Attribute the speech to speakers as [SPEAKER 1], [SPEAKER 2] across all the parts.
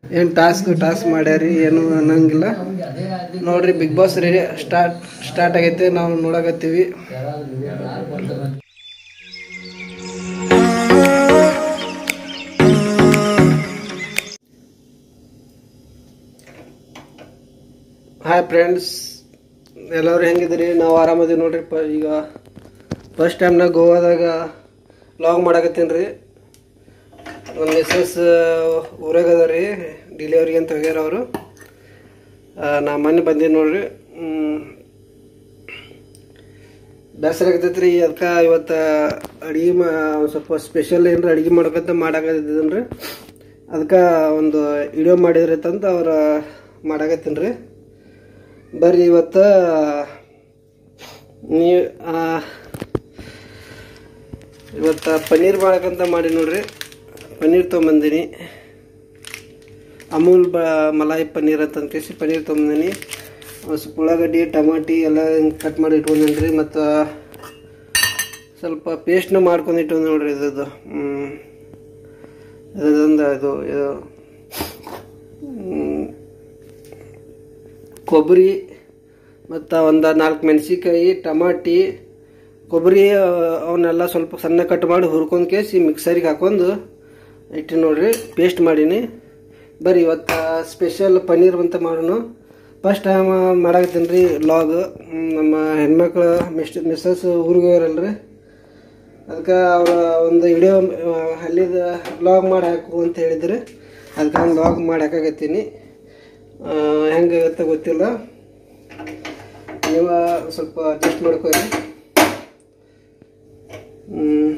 [SPEAKER 1] ಏನು task task ಮಾಡ್ಯಾರಿ ಏನು ಅನ್ನಂಗಿಲ್ಲ ನೋಡ್ರಿ big boss ready start start ಆಗೈತೆ ನಾವು ನೋಡಕತ್ತೀವಿ ಹಾಯ್ ಫ್ರೆಂಡ್ಸ್ ಎಲ್ಲರೂ ಹೆಂಗಿದ್ರಿ ನಾವು ಆರಾಮದೀವಿ ನೋಡ್ರಿ ಪ ಈಗ ಫಸ್ಟ್ ಟೈಮ್ ನಾ ಗೋವಾದಾಗ ಲಾಗ್ ಮಾಡಕತ್ತೀನಿ ರೀ ನಮ್ಮ ಮಿಸ್ಸಸ್ ಊರಾಗ ಅದ ರೀ ಡಿಲಿವರಿಗೆ ಅಂತ ಹೋಗ್ಯಾರ ಅವರು ನಾ ಮೊನ್ನೆ ಬಂದೀನಿ ನೋಡ್ರಿ ಬೇಸರ ಆಗತೈತೆ ರೀ ಅದಕ್ಕೆ ಇವತ್ತು ಅಡುಗೆ ಮಾ ಒಂದ್ ಸ್ವಲ್ಪ ಸ್ಪೆಷಲ್ ಏನಾರ ಅಡುಗೆ ಮಾಡ್ಬೇಕಂತ ಮಾಡಾಕತ್ತಿದ್ದೀನಿ ರೀ ಅದಕ್ಕೆ ಒಂದು ವಿಡಿಯೋ ಮಾಡಿದ್ರಿ ಅಂತ ಅವ್ರು ಮಾಡಾಕತ್ತೀನಿ ರೀ ಬರ್ರಿ ಇವತ್ತು ನೀ ಇವತ್ತು ಪನ್ನೀರ್ ಮಾಡಕ್ಕಂತ ಮಾಡಿ ನೋಡ್ರಿ ಪನ್ನೀರ್ ತೊಗೊಂಬಂದಿನಿ ಅಮೂಲ್ ಬ ಮಲಾಯಿ ಪನ್ನೀರ್ ಅಂತ ಕೇಸಿ ಪನ್ನೀರ್ ತೊಗೊಂಬಂದಿನಿ ಒಂದ್ ಸ್ವಲ್ಪ ಉಳ್ಳಾಗಡ್ಡಿ ಟಮಾಟಿ ಎಲ್ಲ ಕಟ್ ಮಾಡಿ ಇಟ್ಕೊಂಡೇನಿ ರೀ ಮತ್ತು ಸ್ವಲ್ಪ ಪೇಸ್ಟ್ನ ಮಾಡ್ಕೊಂಡು ಇಟ್ಕೊಂಡು ನೋಡ್ರಿ ಇದ್ದು ಇದೊಂದು ಇದು ಇದು ಹ್ಮ್, ಕೊಬ್ಬರಿ ಮತ್ತು ಒಂದು ನಾಲ್ಕು ಮೆಣಸಿಕಾಯಿ ಟಮಾಟಿ ಕೊಬ್ಬರಿ ಆ, ಅವನ್ನೆಲ್ಲ ಸ್ವಲ್ಪ ಸಣ್ಣ ಕಟ್ ಮಾಡಿ ಹುರ್ಕೊಂಡು ಕೇಸಿ ಮಿಕ್ಸರಿಗೆ ಹಾಕೊಂಡು ಇಟ್ಟು ನೋಡ್ರಿ ಪೇಸ್ಟ್ ಮಾಡೀನಿ ಬರ್ರಿ ಇವತ್ತು ಸ್ಪೆಷಲ್ ಪನ್ನೀರ್ ಅಂತ ಮಾಡೋಣ ಫಸ್ಟ್ ಟೈಮ್ ಮಾಡಾಕತ್ತೀನಿ ರೀ ಲಾಗ್ ನಮ್ಮ ಹೆಣ್ಮಕ್ಳು ಮಿಸ್ ಮಿಸ್ಸಸ್ ಊರಿಗೆ ಹೋಗ್ಯಾರಲ್ರಿ ಅದಕ್ಕೆ ಅವ್ರ ಒಂದು ವಿಡಿಯೋ ಅಲ್ಲಿದ ಲಾಗ್ ಮಾಡಿ ಹಾಕು ಅಂತ ಹೇಳಿದ್ರು ಅದಕ್ಕೆ ನಾನು ಲಾಗ್ ಮಾಡಿ ಹಾಕಾಕತ್ತೀನಿ ಹೆಂಗಾಗತ್ತೆ ಗೊತ್ತಿಲ್ಲ ನೀವು ಸ್ವಲ್ಪ ಅಡ್ಜಸ್ಟ್ ಮಾಡ್ಕೊರಿ ಹ್ಮ್.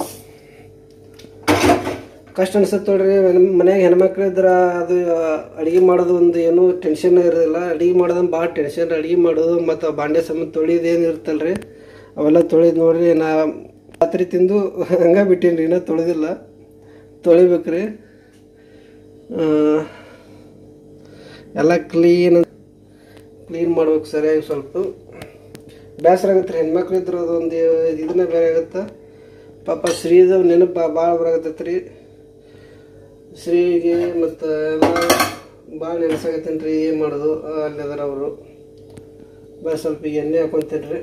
[SPEAKER 1] ಕಷ್ಟ ಅನ್ಸುತ್ತೆ ನೋಡ್ರಿ ಮನ್ಯಾಗ ಹೆಣ್ಮಕ್ಳು ಇದ್ರ ಅದು ಅಡಿಗೆ ಮಾಡೋದು ಒಂದು ಏನೂ ಟೆನ್ಷನ್ ಇರೋದಿಲ್ಲ ಅಡಿಗೆ ಮಾಡೋದು ಭಾಳ ಟೆನ್ಷನ್ ಅಡಿಗೆ ಮಾಡೋದು ಮತ್ತು ಬಾಂಡೆ ಸಮೇತ ತೊಳಿದು ಏನು ಇರುತ್ತಲ್ರಿ ಅವೆಲ್ಲ ತೊಳೆದು ನೋಡ್ರಿ ನಾ ರಾತ್ರಿ ತಿಂದು ಹಂಗೆ ಬಿಟ್ಟೀನಿ ರೀ ಇನ್ನೂ ತೊಳೆದಿಲ್ಲ ತೊಳಿಬೇಕ್ರಿ ಆ, ಎಲ್ಲ ಕ್ಲೀನ್ ಕ್ಲೀನ್ ಮಾಡ್ಬೇಕು ಸರಿಯಾಗಿ ಸ್ವಲ್ಪ ಬೇಸರ ಆಗತ್ತೆ ರೀ ಹೆಣ್ಮಕ್ಳು ಇದ್ರೆ ಅದೊಂದು ಇದನ್ನ ಬೇರೆ ಆಗತ್ತೆ ಪಾಪ ಶ್ರೀದ ನೆನಪು ಭಾಳ ಬರಾಕತ್ತೈತೆ ರೀ ಶ್ರೀಗೆ ಮತ್ತು ಎಲ್ಲ ಭಾಳ ನೆನೆಸಾಗತ್ತೇನೆ ರೀ ಏನು ಮಾಡೋದು ಆ, ಅಲ್ಲಿ ಅದಾರ ಅವರು ಬಾ ಸ್ವಲ್ಪ ಈಗ ಎಣ್ಣೆ ಹಾಕೊಂತೀನಿ ರೀ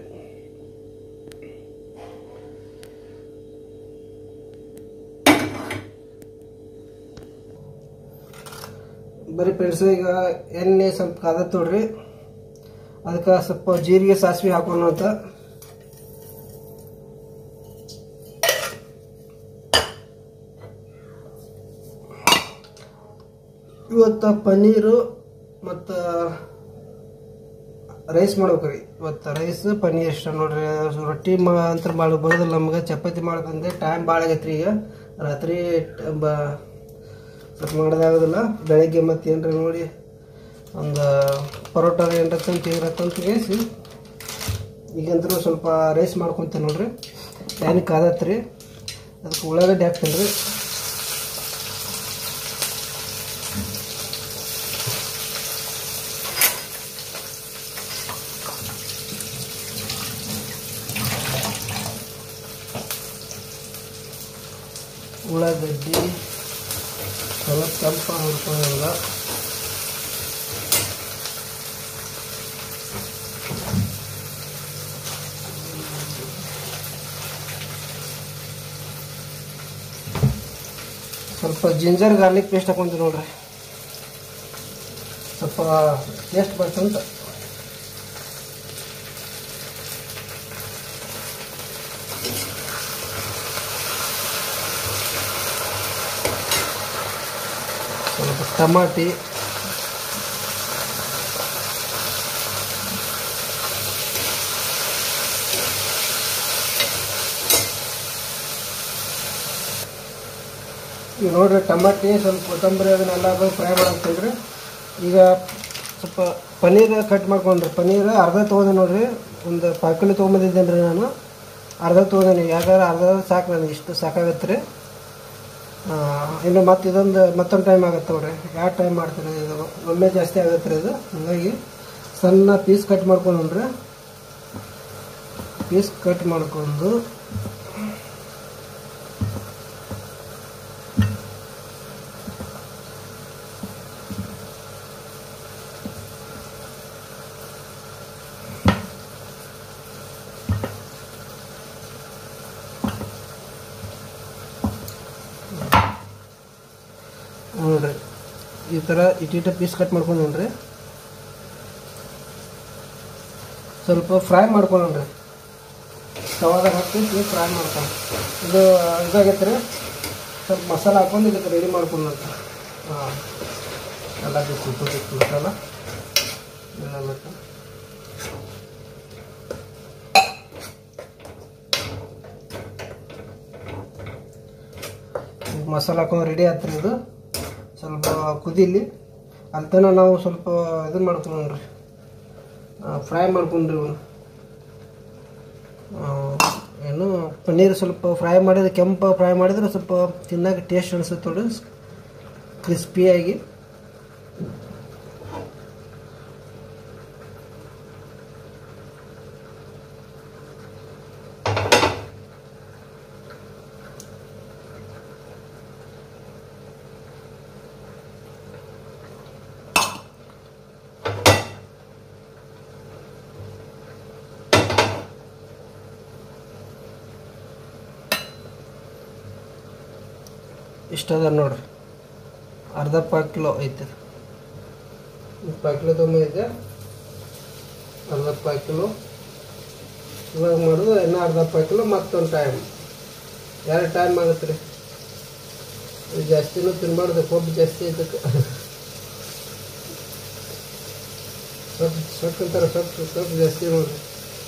[SPEAKER 1] ಬರೀ ಫ್ರೆಂಡ್ಸ್ ಈಗ ಎಣ್ಣೆ ಸ್ವಲ್ಪ ಕಾದತ್ ನೋಡ್ರಿ ಅದಕ್ಕೆ ಸ್ವಲ್ಪ ಜೀರಿಗೆ ಸಾಸಿವೆ ಹಾಕೋಣ ಅಂತ ಇವತ್ತು ಪನ್ನೀರು ಮತ್ತು ರೈಸ್ ಮಾಡ್ಬೇಕ್ರಿ ಇವತ್ತು ರೈಸ್ ಪನ್ನೀರ್ ಇಷ್ಟ ನೋಡ್ರಿ ರೊಟ್ಟಿ ಮಾ ಅಂತ ಮಾಡಿ ಬರೋದಿಲ್ಲ ನಮ್ಗೆ ಚಪಾತಿ ಮಾಡ್ಕೊಂಡೆ ಟೈಮ್ ಭಾಳ ಆಗೈತ್ರಿ ಈಗ ರಾತ್ರಿ ಟ- ಬ ಸ್ವಲ್ಪ ಮಾಡೋದಾಗೋದಿಲ್ಲ ಬೆಳಗ್ಗೆ ಮತ್ತೆ ಏನ್ರ ನೋಡಿ ಒಂದು ಪರೋಟ ಏನ್ರ ತಂದು ಇರತ್ತಂತ ಕೇಸಿ ಈಗಂತೂ ಸ್ವಲ್ಪ ರೈಸ್ ಮಾಡ್ಕೊತೀನಿ ನೋಡ್ರಿ ಪ್ಯಾನ್ ಕಾದತ್ರಿ ಅದಕ್ಕೆ ಉಳ್ಳಾಗಡ್ಡಿ ಹಾಕ್ತೀನಿ ರೀ ಉಳ್ಳಾಗಡ್ಡಿ ಸ್ವಲ್ಪ ಕೆಂಪ ಹುರ್ಕೊಳ್ಳೋಲ್ಲ ಸ್ವಲ್ಪ ಜಿಂಜರ್ ಗಾರ್ಲಿಕ್ ಪೇಸ್ಟ್ ಹಾಕೊಂತೀವಿ ನೋಡ್ರಿ ಸ್ವಲ್ಪ ಟೇಸ್ಟ್ ಬರ್ತಂತ ಸ್ವಲ್ಪ ಟಮಾಟಿ ಈಗ ನೋಡ್ರಿ ಟಮಾಟಿ ಸ್ವಲ್ಪ ಕೊತ್ತಂಬರಿ ಅದನ್ನೆಲ್ಲ ಫ್ರೈ ಮಾಡಾಕ್ತೀವಿ ಈಗ ಸ್ವಲ್ಪ ಪನ್ನೀರ್ ಕಟ್ ಮಾಡ್ಕೊಂಡ್ರಿ ಪನ್ನೀರ್ ಅರ್ಧ ತೊಗೊಂಡೆ ನೋಡ್ರಿ ಒಂದು ಪಾಕಿಲಿ ತೊಗೊಂಬಂದಿದ್ದೇನೆ ರೀ ನಾನು ಅರ್ಧ ತೊಗೊಂಡೇನಿ ಯಾಕಂದ್ರೆ ಅರ್ಧ ಸಾಕು ನನಗೆ ಇಷ್ಟು ಸಾಕಾಗತ್ತೆ ರೀ ಇನ್ನು ಮತ್ತೆ ಇದೊಂದು ಮತ್ತೊಂದು ಟೈಮ್ ಆಗುತ್ತೆ ನೋಡ್ರಿ ಯಾವ ಟೈಮ್ ಮಾಡ್ತೀನಿ ಇದು ಒಮ್ಮೆ ಜಾಸ್ತಿ ಆಗತ್ತೆ ರೀ ಇದು ಹಾಗಾಗಿ ಸಣ್ಣ ಪೀಸ್ ಕಟ್ ಮಾಡ್ಕೊಂಡ್ರಿ ಪೀಸ್ ಕಟ್ ಮಾಡ್ಕೊಂಡು ಈ ಥರ ಇಟ್ಟಿಟ ಪೀಸ್ ಕಟ್ ಮಾಡ್ಕೊಂಡ್ರಿ ಸ್ವಲ್ಪ ಫ್ರೈ ಮಾಡ್ಕೊಳ್ಳೋಣ್ರಿ ತವಾದಾಗ ಹಾಕಿ ಫ್ರೈ ಮಾಡ್ಕೊಂಡು ಇದು ಇದಾಗೈತೆ ರೀ ಸ್ವಲ್ಪ ಮಸಾಲೆ ಹಾಕೊಂಡು ಇದಕ್ಕೆ ರೆಡಿ ಮಾಡ್ಕೊಂಡಂತ ಹಾಂ ಎಲ್ಲ ಬೇಕು ಬೇಕು ಮಸಾಲ ಎಲ್ಲ ಬೇಕು ಈಗ ಮಸಾಲೆ ಹಾಕೊಂಡು ರೆಡಿ ಆತ್ರಿ ಇದು ಸ್ವಲ್ಪ ಕುದೀಲಿ ಅಂತನ ನಾವು ಸ್ವಲ್ಪ ಇದನ್ನ ಮಾಡ್ಕೊಂಡ್ರಿ ಫ್ರೈ ಮಾಡ್ಕೊಂಡ್ರಿ ಇವನು ಆ, ಏನು ಪನ್ನೀರ್ ಸ್ವಲ್ಪ ಫ್ರೈ ಮಾಡಿದ್ರೆ ಕೆಂಪು ಫ್ರೈ ಮಾಡಿದ್ರೆ ಸ್ವಲ್ಪ ತಿನ್ನಕ್ಕೆ ಟೇಸ್ಟ್ ಅನಿಸುತ್ತೆ ನೋಡಿ ಕ್ರಿಸ್ಪಿಯಾಗಿ ಇಷ್ಟದ ನೋಡ್ರಿ ಅರ್ಧ ಪಾವು ಕಿಲೋ ಐತೆ ಪಾವು ಕಿಲೋ ತೊಂಬ ಐತೆ ಅರ್ಧ ಪಾವು ಕಿಲೋ ಇವಾಗ ಮಾಡೋದು ಇನ್ನೂ ಅರ್ಧ ಪಾವು ಕಿಲೋ ಮತ್ತೊಂದು ಟೈಮ್ ಎರಡು ಟೈಮ್ ಆಗುತ್ತೆ ರೀ ಇದು ಜಾಸ್ತಿನೂ ತಿನ್ಬಾರ್ದು ಕೊಬ್ಬು ಜಾಸ್ತಿ ಐತಕ್ಕೆ ಸ್ವಲ್ಪ ಸೊಟ್ಟು ಅಂತಾರೆ ಸೊಟ್ಟು ಸ್ವಲ್ಪ ಜಾಸ್ತಿ ನೋಡ್ರಿ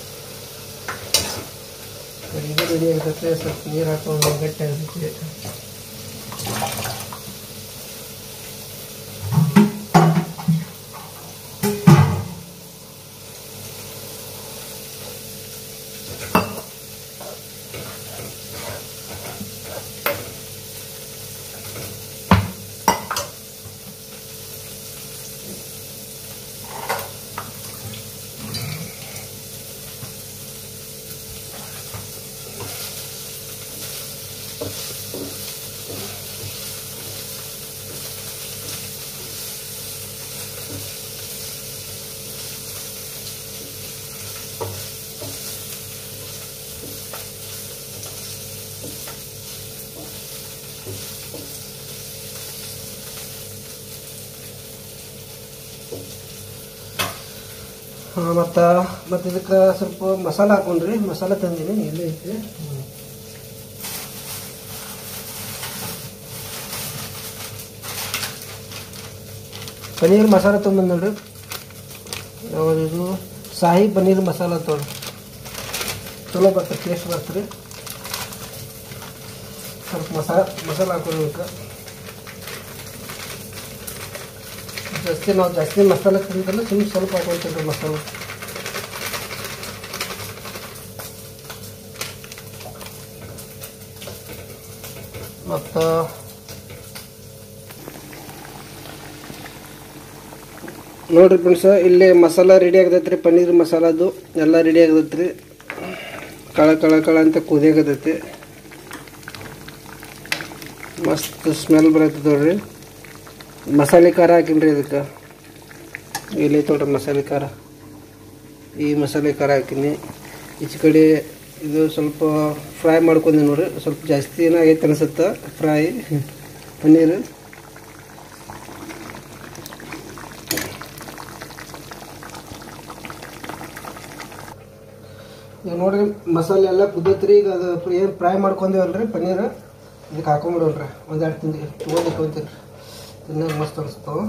[SPEAKER 1] ಇದು ರೆಡಿ ಆಗ್ತೈತೆ ಸ್ವಲ್ಪ ನೀರು ಹಾಕೊಂಡು ಗಟ್ಟಿ ಆಗ್ತೈತಿ ಮತ್ತು ಮತ್ತು ಇದಕ್ಕೆ ಸ್ವಲ್ಪ ಮಸಾಲ ಹಾಕೊಂಡ್ರಿ ಮಸಾಲ ತಂದೀನಿ ಇಲ್ಲೇ ಐತಿ ಹ್ಮ್. ಪನ್ನೀರ್ ಮಸಾಲ ತೊಗೊಂಬಂದ್ ನೋಡ್ರಿ ಯಾವ್ದು ಇದು ಶಾಹಿ ಪನ್ನೀರ್ ಮಸಾಲ ತೊಗೊಳ್ರಿ ಚಲೋ ಬರ್ತದೆ ಟೇಸ್ಟ್ ಬರ್ತದೆ ಸ್ವಲ್ಪ ಮಸಾಲ ಮಸಾಲ ಹಾಕೋಬೇಕು ಜಾಸ್ತಿ ನಾವು ಜಾಸ್ತಿ ಮಸಾಲೆ ತಿಂತಲ್ಲ ಸುಮ್ಮನೆ ಸ್ವಲ್ಪ ಹಾಕೊಳ್ತೀವಿ ಮಸಾಲೆ ಮತ್ತು ನೋಡ್ರಿ ಫ್ರೆಂಡ್ಸ ಇಲ್ಲಿ ಮಸಾಲ ರೆಡಿ ಆಗತೈತ್ರಿ ಪನ್ನೀರ್ ಮಸಾಲದು ಎಲ್ಲ ರೆಡಿ ಆಗತೈತ್ರಿ ಕಳ ಕಳ ಕಳ ಅಂತ ಕುದಿಯಾಗತೈತಿ ಮಸ್ತ್ ಸ್ಮೆಲ್ ಬರತ್ತೆ ನೋಡ್ರಿ ಮಸಾಲೆ ಖಾರ ಹಾಕಿನ್ರಿ ಇದಕ್ಕೆ ಇಲ್ಲಿ ನೋಡ್ರಿ ಮಸಾಲೆ ಖಾರ ಈ ಮಸಾಲೆ ಖಾರ ಹಾಕಿನಿ ಈಚೆ ಕಡೆ ಇದು ಸ್ವಲ್ಪ ಫ್ರೈ ಮಾಡ್ಕೊಂಡಿ ನೋಡ್ರಿ ಸ್ವಲ್ಪ ಜಾಸ್ತಿ ಏನಾಗೈತೆ ಅನ್ಸುತ್ತೆ ಫ್ರೈ ಪನ್ನೀರ್ ಈಗ ನೋಡ್ರಿ ಮಸಾಲೆ ಎಲ್ಲ ಕುದ್ದತ್ರಿ ಈಗ ಅದು ಏನು ಫ್ರೈ ಮಾಡ್ಕೊಂಡೇವಲ್ರಿ ಪನ್ನೀರ್ ಇದಕ್ಕೆ ಹಾಕೊಂಬಿಡೋಣ್ರಿ ಒಂದೆರಡು ತಿಂದು ತೊಗೊಂಡು ಅಂತೀನಿ ತಿನ್ನೋಕೆ ಮಸ್ತ್ ಅನಿಸ್ತಾವ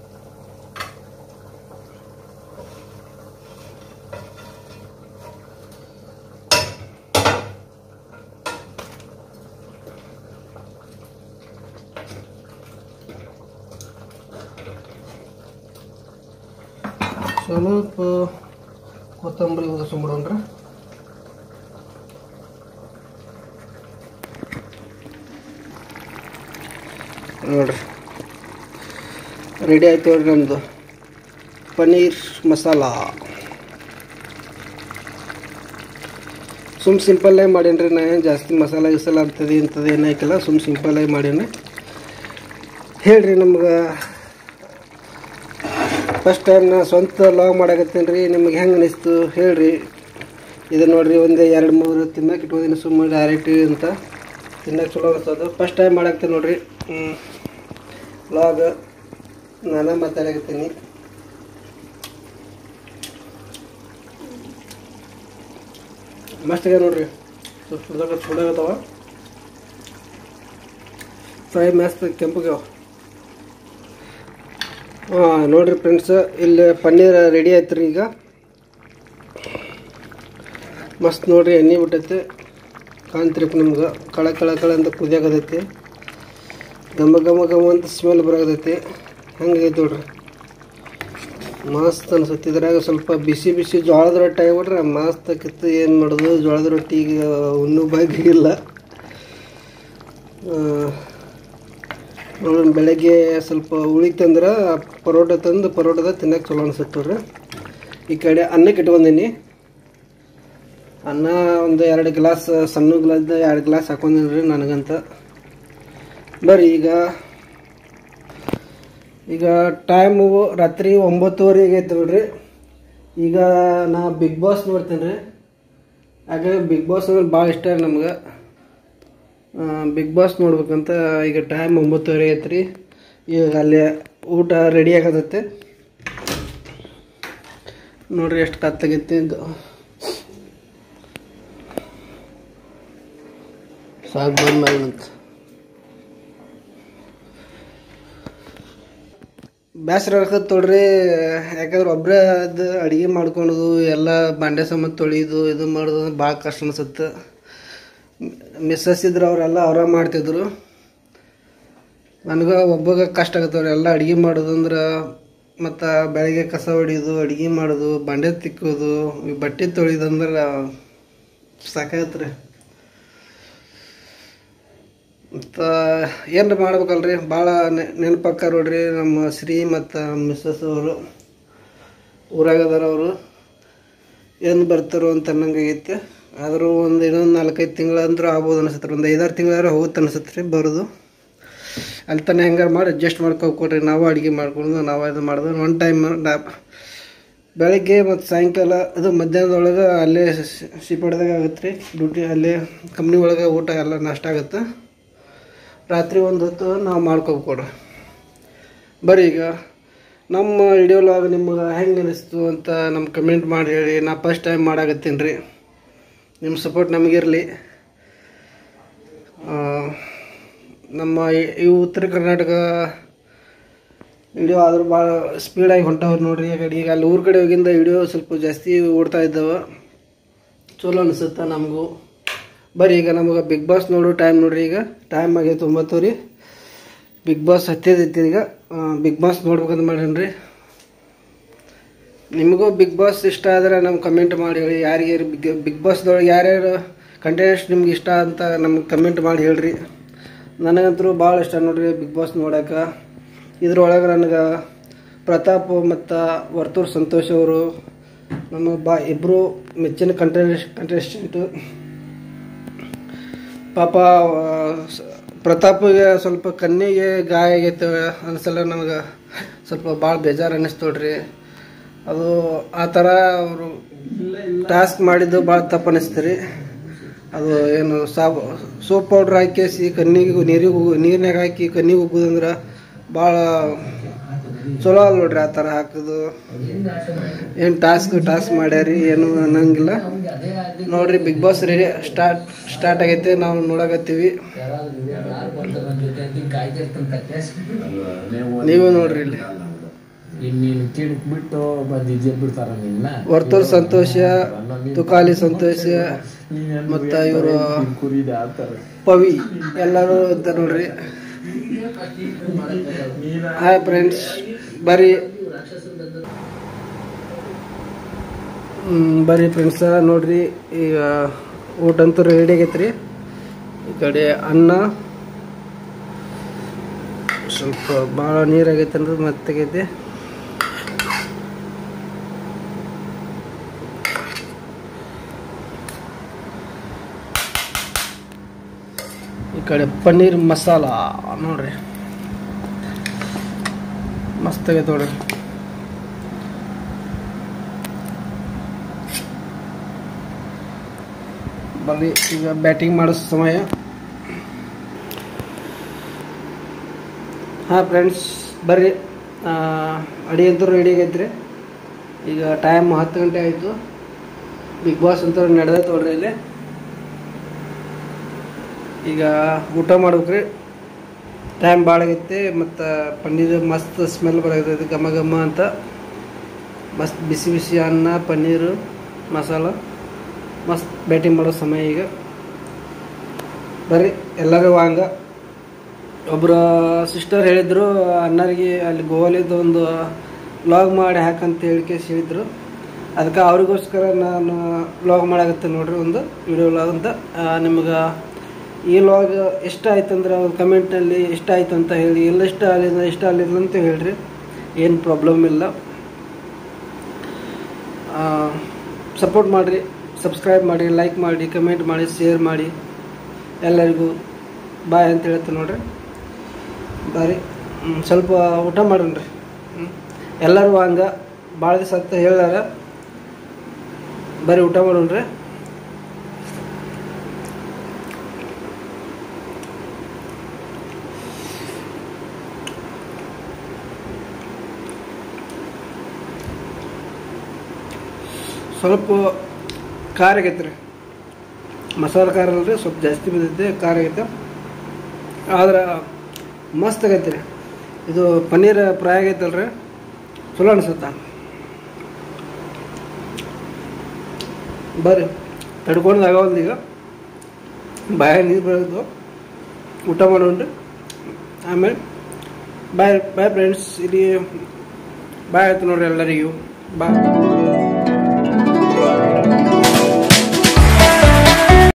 [SPEAKER 1] ಸ್ವಲ್ಪ ಕೊತ್ತಂಬರಿ ಉದಿಸ್ಬಿಡೋಣ್ರಿ ನೋಡ್ರಿ ರೆಡಿ ಆಯ್ತು ನೋಡ್ರಿ ನಮ್ಮದು ಪನ್ನೀರ್ ಮಸಾಲ ಸುಮ್ ಸಿಂಪಲ್ಲಾಗಿ ಮಾಡೀನಿ ನಾ ಏನು ಜಾಸ್ತಿ ಮಸಾಲ ಗಿಸಾಲ ಅಂತದ್ದು ಇಂಥದ್ದು ಏನು ಹಾಕಿಲ್ಲ ಸುಮ್ ಸಿಂಪಲ್ಲಾಗಿ ಮಾಡೀನಿ ಹೇಳ್ರಿ ನಮ್ಗೆ ಫಸ್ಟ್ ಟೈಮ್ ನಾ ಸ್ವಂತ ಲಾಗ್ ಮಾಡಕತ್ತೀನಿ ರೀ ನಿಮ್ಗೆ ಹೆಂಗೆ ಅನಿಸ್ತು ಹೇಳ್ರಿ ಇದು ನೋಡ್ರಿ ಒಂದು ಎರಡು ಮೂರು ತಿನ್ನಕ್ಕೆ ಇಟ್ಕೋದೀನಿ ಸುಮ್ಮನೆ ಡೈರೆಕ್ಟ್ ಅಂತ ತಿನ್ನಕ್ಕೆ ಚಲೋ ಅನಿಸ್ತದೆ ಫಸ್ಟ್ ಟೈಮ್ ಮಾಡಾಕ್ತೀನಿ ನೋಡ್ರಿ ಲಾಗ್ ನಾನು ಮಾತಾಡಕತ್ತೀನಿ ಮಸ್ತ್ ಆಗ್ಯಾವ ನೋಡ್ರಿ ಸುಡ್ದಾಗ ಸುಡಾಗತ್ತವ ಫ್ರೈ ಮಸ್ತ್ ಕೆಂಪಗ್ಯಾವ ಹಾಂ ನೋಡ್ರಿ ಫ್ರೆಂಡ್ಸ್ ಇಲ್ಲಿ ಪನ್ನೀರ್ ರೆಡಿ ಆಯ್ತು ರೀ ಈಗ ಮಸ್ತ್ ನೋಡ್ರಿ ಎಣ್ಣೆ ಬಿಟ್ಟೈತೆ ಕಾಣ್ತಿರಪ್ಪ ನಿಮ್ಗೆ ಕಳ ಕಳ ಕಳ ಅಂತ ಕುದಿಯಾಕತೈತಿ ಘಮ ಘಮ ಘಮ ಅಂತ ಸ್ಮೆಲ್ ಬರಾಕತೈತಿ ಹಂಗೈತೆ ನೋಡ್ರಿ ಮಸ್ತ್ ಅನ್ಸುತ್ತೆ ಇದ್ರಾಗ ಸ್ವಲ್ಪ ಬಿಸಿ ಬಿಸಿ ಜೋಳದ ರೊಟ್ಟಿ ಆಗಿಬಿಟ್ರೆ ಮಸ್ತ್ ಆಕಿತ್ತು ಏನು ಮಾಡೋದು ಜೋಳದ ರೊಟ್ಟಿಗೆ ಉಣ್ಣು ಭಾಗ್ಯ ಇಲ್ಲ ಆ, ನೋಡೋಣ ಬೆಳಗ್ಗೆ ಸ್ವಲ್ಪ ಉಳಿತಂದ್ರೆ ಪರೋಟ ತಂದು ಪರೋಟದ ತಿನ್ನಕ್ಕೆ ಚಲೋ ಅನ್ಸುತ್ತೆ ನೋಡ್ರಿ ಈ ಕಡೆ ಅನ್ನಕ್ಕೆ ಇಟ್ಕೊಂಡೀನಿ ಅನ್ನ ಒಂದು ಎರಡು ಗ್ಲಾಸ್ ಸಣ್ಣ ಗ್ಲಾಸ್ದ ಎರಡು ಗ್ಲಾಸ್ ಹಾಕೊಂಡಿನಿ ನನಗಂತ ಬರ್ರಿ ಈಗ ಈಗ ಟೈಮು ರಾತ್ರಿ ಒಂಬತ್ತುವರೆ ಆಗೈತೆ ನೋಡ್ರಿ ಈಗ ನಾ ಬಿಗ್ ಬಾಸ್ ನೋಡ್ತೀನಿ ರೀ ಹಾಗೆ ಬಿಗ್ ಬಾಸ್ ಅಂದ್ರೆ ಭಾಳ ಇಷ್ಟ ನಮ್ಗೆ ಬಿಗ್ ಬಾಸ್ ನೋಡ್ಬೇಕಂತ ಈಗ ಟೈಮ್ ಒಂಬತ್ತುವರೆ ಐತೆ ರೀ ಈಗ ಅಲ್ಲಿ ಊಟ ರೆಡಿ ಆಗತೈತೆ ನೋಡ್ರಿ ಎಷ್ಟು ಕತ್ತಾಗೈತಿ ಇದು ಸಾಕು ಬಂದ್ ಅಂತ ಬೇಸರ ಆಗತ್ತೆ ನೋಡ್ರಿ ಯಾಕಂದ್ರೆ ಒಬ್ಬರೇ ಅದು ಅಡುಗೆ ಮಾಡ್ಕೊಳೋದು ಎಲ್ಲ ಬಾಂಡೆ ಸಮೇತ ತೊಳೆಯೋದು ಇದು ಮಾಡೋದು ಭಾಳ ಕಷ್ಟ ಅನ್ಸುತ್ತೆ ಮಿಸ್ಸಸ್ ಇದ್ರು ಅವರೆಲ್ಲ ಅವರ ಮಾಡ್ತಿದ್ರು ನನಗೆ ಒಬ್ಬಗ ಕಷ್ಟ ಆಗತ್ತವ್ರಿ ಎಲ್ಲ ಅಡುಗೆ ಮಾಡೋದು ಅಂದ್ರೆ ಮತ್ತು ಬೆಳಗ್ಗೆ ಕಸ ಹೊಡಿಯೋದು ಅಡುಗೆ ಮಾಡೋದು ಬಾಂಡೆ ತಿಕ್ಕೋದು ಈ ಬಟ್ಟೆ ತೊಳೆಯೋದು ಅಂದ್ರೆ ಸಾಕಾಗತ್ತೆ ರೀ ಮತ್ತು ಏನು ಮಾಡ್ಬೇಕಲ್ರಿ ಭಾಳ ನೆನಪಕ್ಕಾರ ನೋಡ್ರಿ ನಮ್ಮ ಶ್ರೀ ಮತ್ತು ಮಿಸ್ಸಸ್ ಅವರು ಊರಾಗದಾರ ಅವರು ಏನು ಬರ್ತಾರೋ ಅಂತ ಅನ್ನಂಗಾಗೈತೆ ಆದರೂ ಒಂದು ಇನ್ನೊಂದು ನಾಲ್ಕೈದು ತಿಂಗಳು ಅಂದ್ರೂ ಆಗ್ಬೋದು ಅನಿಸುತ್ತೆ ಒಂದು ಐದಾರು ತಿಂಗಳಾದ್ರೂ ಹೋಗುತ್ತೆ ಅನಿಸುತ್ತೆ ರೀ ಬರೋದು ಅಲ್ಲಿ ತನಕ ಹೆಂಗಾರು ಮಾಡಿ ಅಡ್ಜಸ್ಟ್ ಮಾಡ್ಕೊಕೊಡ್ರಿ ನಾವು ಅಡುಗೆ ಮಾಡ್ಕೊಂಡು ನಾವು ಇದು ಮಾಡಿದ್ರೆ ಒನ್ ಟೈಮ್ ಬೆಳಗ್ಗೆ ಮತ್ತು ಸಾಯಂಕಾಲ ಅದು ಮಧ್ಯಾಹ್ನದೊಳಗೆ ಅಲ್ಲೇ ಸಿಪಾಡ್ದಾಗ ಆಗುತ್ತೆ ರೀ ಡ್ಯೂಟಿ ಅಲ್ಲೇ ಕಂಪ್ನಿ ಒಳಗೆ ಊಟ ಎಲ್ಲ ನಾಷ್ಟ ಆಗುತ್ತೆ ರಾತ್ರಿ ಒಂದು ಹೊತ್ತು ನಾವು ಮಾಡ್ಕೊಕೊಡ್ರಿ ಬರ್ರಿ ಈಗ ನಮ್ಮ ವಿಡಿಯೋಲಾಗ ನಿಮ್ಗೆ ಹೆಂಗೆ ಅನಿಸ್ತು ಅಂತ ನಮ್ಮ ಕಮೆಂಟ್ ಮಾಡಿ ಹೇಳಿ ನಾ ಫಸ್ಟ್ ಟೈಮ್ ಮಾಡಾಕತ್ತೀನಿ ರೀ ನಿಮ್ಮ ಸಪೋರ್ಟ್ ನಮಗಿರಲಿ ನಮ್ಮ ಈ- ಈ ಉತ್ತರ ಕರ್ನಾಟಕ ವಿಡಿಯೋ ಆದರೂ ಭಾಳ ಸ್ಪೀಡಾಗಿ ಹೊಂಟವ್ರು ನೋಡ್ರಿ ಆ ಕಡೆ ಈಗ ಅಲ್ಲಿ ಊರ ಕಡೆ ಹೋಗಿಂದ ವಿಡಿಯೋ ಸ್ವಲ್ಪ ಜಾಸ್ತಿ ಓಡ್ತಾ ಇದ್ದಾವೆ ಚಲೋ ಅನಿಸುತ್ತೆ ನಮಗೂ ಬರ್ರಿ ಈಗ ನಮಗೆ ಬಿಗ್ ಬಾಸ್ ನೋಡೋ ಟೈಮ್ ನೋಡ್ರಿ ಈಗ ಟೈಮ್ ಆಗೈತೆ ಒಂಬತ್ತು ರೀ ಬಿಗ್ ಬಾಸ್ ಹತ್ತಿದೈತಿ ಈಗ ಬಿಗ್ ಬಾಸ್ ನೋಡ್ಬೇಕಂತ ಮಾಡೇನ್ರಿ ನಿಮಗೂ ಬಿಗ್ ಬಾಸ್ ಇಷ್ಟ ಆದರೆ ನಮ್ಗೆ ಕಮೆಂಟ್ ಮಾಡಿ ಹೇಳಿ ಯಾರಿಗೆ ಬಿಗ್ ಬಿಗ್ ಬಾಸ್ದೊಳಗೆ ಯಾರ್ಯಾರು ಕಂಟೆಸ್ಟ್ ನಿಮ್ಗೆ ಇಷ್ಟ ಅಂತ ನಮ್ಗೆ ಕಮೆಂಟ್ ಮಾಡಿ ಹೇಳ್ರಿ ನನಗಂತೂ ಭಾಳ ಇಷ್ಟ ನೋಡ್ರಿ ಬಿಗ್ ಬಾಸ್ ನೋಡೋಕೆ ಇದ್ರೊಳಗೆ ನನಗೆ ಪ್ರತಾಪ್ ಮತ್ತು ವರ್ತೂರ್ ಸಂತೋಷ್ ಅವರು ನಮ್ಮ ಬಾ ಇಬ್ಬರು ಮೆಚ್ಚಿನ ಕಂಟೆಸ್ಟ್ ಕಂಟೆಸ್ಟೆಂಟು ಪಾಪ ಆ, ಸ- ಪ್ರತಾಪ್ಗೆ ಸ್ವಲ್ಪ ಕಣ್ಣಿಗೆ ಗಾಯ ಆಗೈತೆ ಅನ್ಸಲ್ಲ ನಮ್ಗೆ ಸ್ವಲ್ಪ ಭಾಳ ಬೇಜಾರು ಅನ್ನಿಸ್ತು ನೋಡ್ರಿ ಅದು ಆ ಥರ ಅವರು ಟಾಸ್ಕ್ ಮಾಡಿದ್ದು ಭಾಳ ತಪ್ಪು ಅನ್ನಿಸ್ತು ರೀ ಅದು ಏನು ಸಾಬ್ ಸೋಪ್ ಪೌಡ್ರ್ ಹಾಕಿಸಿ ಕಣ್ಣಿಗೆ ನೀರಿಗೆ ನೀರಿನಾಗ ಹಾಕಿ ಕಣ್ಣಿಗೆ ಉಗ್ಗುದಂದ್ರೆ ಭಾಳ ಚಲೋ ಅಲ್ಲ ನೋಡ್ರಿ ಆ ಥರ ಹಾಕೋದು ಏನು ಟಾಸ್ಕ್ ಟಾಸ್ಕ್ ಮಾಡ್ಯಾರಿ ಏನು ಅನ್ನಂಗಿಲ್ಲ ನೋಡ್ರಿ big boss ready start start ಆಗೈತೆ ನಾವು ನೋಡಕತ್ತೀವಿ ನೀವು ನೋಡ್ರಿ ಇಲ್ಲಿ
[SPEAKER 2] ನೀನು ಕಿಡಕ್ ಬಿಟ್ಟು ಬಂದಿದ್ದೆ ಬಿಡ್ತಾರ ನಿನ್ನ
[SPEAKER 1] ವರ್ತೂರ್ ಸಂತೋಷ ತುಕಾಲಿ ಸಂತೋಷ ಮತ್ತ ಇವರು
[SPEAKER 2] ಕುರಿದ ಆತರ
[SPEAKER 1] ಪವಿ ಎಲ್ಲರೂ ಇದ್ದ ನೋಡ್ರಿ ಹಾಯ್ ಫ್ರೆಂಡ್ಸ್ ಬರ್ರಿ ಹ್ಮ್, ಬರ್ರಿ ಫ್ರೆಂಡ್ಸ ನೋಡ್ರಿ ಈಗ ಊಟ ಅಂತೂ ರೆಡಿ ಆಗೈತ್ರಿ ಈ ಕಡೆ ಅನ್ನ ಸ್ವಲ್ಪ ಭಾಳ ನೀರಾಗೈತೆ ಅಂದ್ರೆ ಮತ್ತಾಗೈತೆ ಈ ಕಡೆ ಪನ್ನೀರ್ ಮಸಾಲ ನೋಡ್ರಿ ಮಸ್ತ್ ಆಗೈತೆ ನೋಡ್ರಿ ಬರ್ರಿ ಈಗ ಬ್ಯಾಟಿಂಗ್ ಮಾಡೋ ಸಮಯ ಹಾಂ ಫ್ರೆಂಡ್ಸ್ ಬರ್ರಿ ಅಡಿ ಅಂತೂ ರೆಡಿ ಆಗೈತ್ರಿ ಈಗ ಟೈಮ್ ಹತ್ತು ಗಂಟೆ ಆಯಿತು ಬಿಗ್ ಬಾಸ್ ಅಂತ ನಡೆದೈತೆ ನೋಡ್ರಿ ಇಲ್ಲಿ ಈಗ ಊಟ ಮಾಡ್ಬೇಕ್ರಿ ಟೈಮ್ ಭಾಳ ಆಗೈತಿ ಮತ್ತು ಪನ್ನೀರ್ ಮಸ್ತ್ ಸ್ಮೆಲ್ ಬರಾಕತ್ತೈತಿ ಘಮ ಘಮ ಅಂತ ಮಸ್ತ್ ಬಿಸಿ ಬಿಸಿ ಅನ್ನ ಪನ್ನೀರು ಮಸಾಲ ಮಸ್ತ್ ಬ್ಯಾಟಿಂಗ್ ಮಾಡೋ ಸಮಯ ಈಗ ಬರ್ರಿ ಎಲ್ಲರೂ ವಾಂಗ ಒಬ್ಬರು ಸಿಸ್ಟರ್ ಹೇಳಿದ್ರು ಅಣ್ಣರಿಗೆ ಅಲ್ಲಿ ಗೋವಾಲಿದ್ದು ಒಂದು ವ್ಲಾಗ್ ಮಾಡಿ ಹಾಕಂತ ಹೇಳಿಕೆ ಹೇಳಿದ್ರು ಅದಕ್ಕೆ ಅವ್ರಿಗೋಸ್ಕರ ನಾನು ವ್ಲಾಗ್ ಮಾಡಾಕತ್ತೆ ನೋಡ್ರಿ ಒಂದು ವಿಡಿಯೋ ವ್ಲಾಗ್ ಅಂತ ನಿಮ್ಗೆ ಈ ವ್ಲಾಗ್ ಇಷ್ಟ ಆಯ್ತು ಅಂದ್ರೆ ಒಂದು ಕಮೆಂಟ್ನಲ್ಲಿ ಇಷ್ಟ ಆಯ್ತು ಅಂತ ಹೇಳಿ ಎಲ್ಲ ಇಷ್ಟ ಆಗಲಿಲ್ಲ ಇಷ್ಟ ಆಗಲಿಲ್ಲ ಅಂತ ಹೇಳ್ರಿ ಏನು ಪ್ರಾಬ್ಲಮ್ ಇಲ್ಲ ಸಪೋರ್ಟ್ ಮಾಡಿರಿ ಸಬ್ಸ್ಕ್ರೈಬ್ ಮಾಡಿ ಲೈಕ್ ಮಾಡಿ ಕಮೆಂಟ್ ಮಾಡಿ ಶೇರ್ ಮಾಡಿ ಎಲ್ಲರಿಗೂ ಬಾಯ್ ಅಂತ ಹೇಳ್ತೀನಿ ನೋಡ್ರಿ ಬಾರಿ ಹ್ಮ್, ಸ್ವಲ್ಪ ಊಟ ಮಾಡೋಣ್ರಿ ಹ್ಮ್. ಎಲ್ಲರೂ ಹಂಗ ಭಾಳ ದಿವಸ ಅಂತ ಹೇಳಾರ ಬರೀ ಊಟ ಮಾಡೋಣ್ರಿ ಸ್ವಲ್ಪ ಖಾರ ಆಗೈತೆ ರೀ ಮಸಾಲೆ ಖಾರ ಅಲ್ರಿ ಸ್ವಲ್ಪ ಜಾಸ್ತಿ ಬಿದ್ದೈತೆ ಖಾರ ಆಗೈತೆ ಆದ್ರೆ ಮಸ್ತ್ ಆಗೈತೆ ರೀ ಇದು ಪನ್ನೀರ್ ಫ್ರೈ ಆಗೈತಲ್ರಿ ಚಲೋ ಅನ್ಸುತ್ತ ಬರ್ರಿ ತಡ್ಕೊಂಡು ಆಗವಲ್ದು ಈಗ ಬಾಯ ನೀರು ಬರೋದು ಊಟ ಮಾಡೋಣ್ರಿ ಆಮೇಲೆ ಬಾಯ್ ಬಾಯ್ ಫ್ರೆಂಡ್ಸ್ ಇಲ್ಲಿ ಬಾಯ್ ಆಯ್ತು ನೋಡ್ರಿ ಎಲ್ಲರಿಗೂ ಬಾಯ್